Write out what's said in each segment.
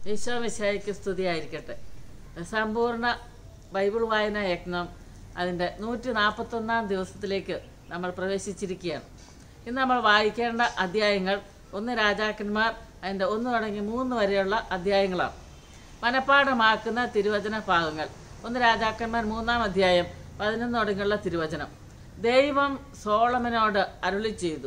ഈശോ മിശായിക്ക് സ്തുതിയായിരിക്കട്ടെ സമ്പൂർണ്ണ ബൈബിൾ വായന യജ്ഞം അതിൻ്റെ നൂറ്റി നാൽപ്പത്തൊന്നാം ദിവസത്തിലേക്ക് നമ്മൾ പ്രവേശിച്ചിരിക്കുകയാണ് ഇന്ന് നമ്മൾ വായിക്കേണ്ട അധ്യായങ്ങൾ ഒന്ന് രാജാക്കന്മാർ അതിൻ്റെ ഒന്ന് തുടങ്ങി മൂന്ന് വരെയുള്ള അധ്യായങ്ങളാണ് മനഃപ്പാഠമാക്കുന്ന തിരുവചന ഭാഗങ്ങൾ ഒന്ന് രാജാക്കന്മാർ മൂന്നാം അധ്യായം പതിനൊന്ന് തുടങ്ങിയുള്ള തിരുവചനം ദൈവം സോളമനോട് അരുളി ചെയ്തു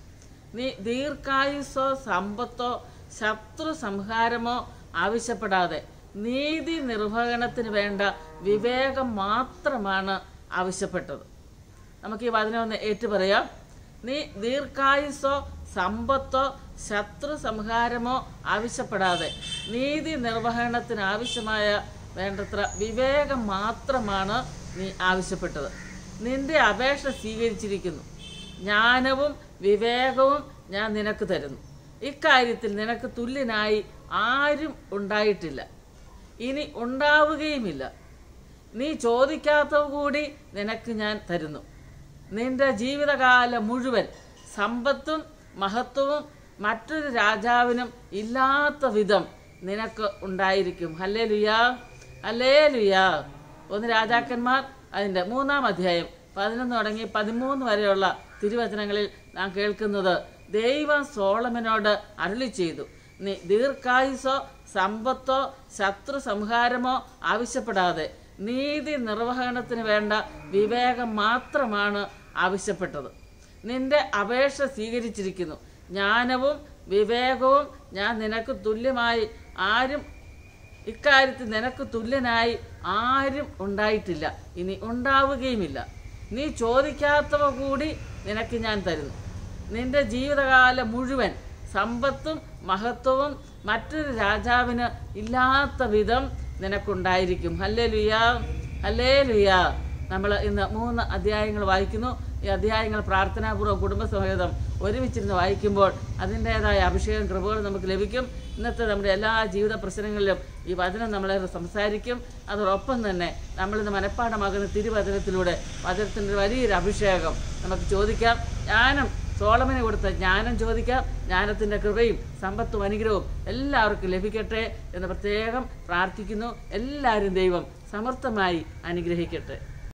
നീ ദീർഘായുസോ സമ്പത്തോ ശത്രു സംഹാരമോ ആവശ്യപ്പെടാതെ നീതി നിർവഹണത്തിന് വേണ്ട വിവേകം മാത്രമാണ് ആവശ്യപ്പെട്ടത് നമുക്ക് ഈ വചനം ഒന്ന് ഏറ്റുപറയാം നീ ദീർഘായുസോ സമ്പത്തോ ശത്രു സംഹാരമോ ആവശ്യപ്പെടാതെ നീതി നിർവഹണത്തിന് ആവശ്യമായ വേണ്ടത്ര വിവേകം മാത്രമാണ് നീ ആവശ്യപ്പെട്ടത് നിന്റെ അപേക്ഷ സ്വീകരിച്ചിരിക്കുന്നു ജ്ഞാനവും വിവേകവും ഞാൻ നിനക്ക് തരുന്നു ഇക്കാര്യത്തിൽ നിനക്ക് തുല്യനായി ആരും ഉണ്ടായിട്ടില്ല ഇനി ഉണ്ടാവുകയുമില്ല നീ ചോദിക്കാത്തവ കൂടി നിനക്ക് ഞാൻ തരുന്നു നിന്റെ ജീവിതകാലം മുഴുവൻ സമ്പത്തും മഹത്വവും മറ്റൊരു രാജാവിനും ഇല്ലാത്ത വിധം നിനക്ക് ഉണ്ടായിരിക്കും ഹല്ലേ ലുയാ ഹല്ലേ ലുയാ ഒന്ന് രാജാക്കന്മാർ അതിൻ്റെ മൂന്നാം അധ്യായം പതിനൊന്ന് തുടങ്ങി പതിമൂന്ന് വരെയുള്ള തിരുവചനങ്ങളിൽ നാം കേൾക്കുന്നത് ദൈവം സോളമനോട് അരുളി ചെയ്തു നീ ദീർഘായുസോ സമ്പത്തോ ശത്രു സംഹാരമോ ആവശ്യപ്പെടാതെ നീതി നിർവഹണത്തിന് വേണ്ട വിവേകം മാത്രമാണ് ആവശ്യപ്പെട്ടത് നിന്റെ അപേക്ഷ സ്വീകരിച്ചിരിക്കുന്നു ജ്ഞാനവും വിവേകവും ഞാൻ നിനക്ക് തുല്യമായി ആരും ഇക്കാര്യത്തിൽ നിനക്ക് തുല്യനായി ആരും ഉണ്ടായിട്ടില്ല ഇനി ഉണ്ടാവുകയുമില്ല നീ ചോദിക്കാത്തവ കൂടി നിനക്ക് ഞാൻ തരുന്നു നിന്റെ ജീവിതകാലം മുഴുവൻ സമ്പത്തും മഹത്വവും മറ്റൊരു രാജാവിന് ഇല്ലാത്ത വിധം നിനക്കുണ്ടായിരിക്കും ഹല്ലേ ലുയാ ഹല്ലേ ലുയാ നമ്മൾ ഇന്ന് മൂന്ന് അധ്യായങ്ങൾ വായിക്കുന്നു ഈ അധ്യായങ്ങൾ പ്രാർത്ഥനാപൂർവ്വം കുടുംബസമേതം ഒരുമിച്ചിരുന്ന് വായിക്കുമ്പോൾ അതിൻ്റേതായ അഭിഷേകം കൃപകളും നമുക്ക് ലഭിക്കും ഇന്നത്തെ നമ്മുടെ എല്ലാ ജീവിത പ്രശ്നങ്ങളിലും ഈ വചനം നമ്മളെ സംസാരിക്കും അതോടൊപ്പം തന്നെ നമ്മളിന്ന് മനഃപ്പാഠമാകുന്ന തിരുവചനത്തിലൂടെ വചനത്തിൻ്റെ വലിയൊരു അഭിഷേകം നമുക്ക് ചോദിക്കാം ജ്ഞാനം സോളമന് കൊടുത്ത ജ്ഞാനം ചോദിക്കാം ജ്ഞാനത്തിൻ്റെ കൃപയും സമ്പത്തും അനുഗ്രഹവും എല്ലാവർക്കും ലഭിക്കട്ടെ എന്ന് പ്രത്യേകം പ്രാർത്ഥിക്കുന്നു എല്ലാവരും ദൈവം സമർത്ഥമായി അനുഗ്രഹിക്കട്ടെ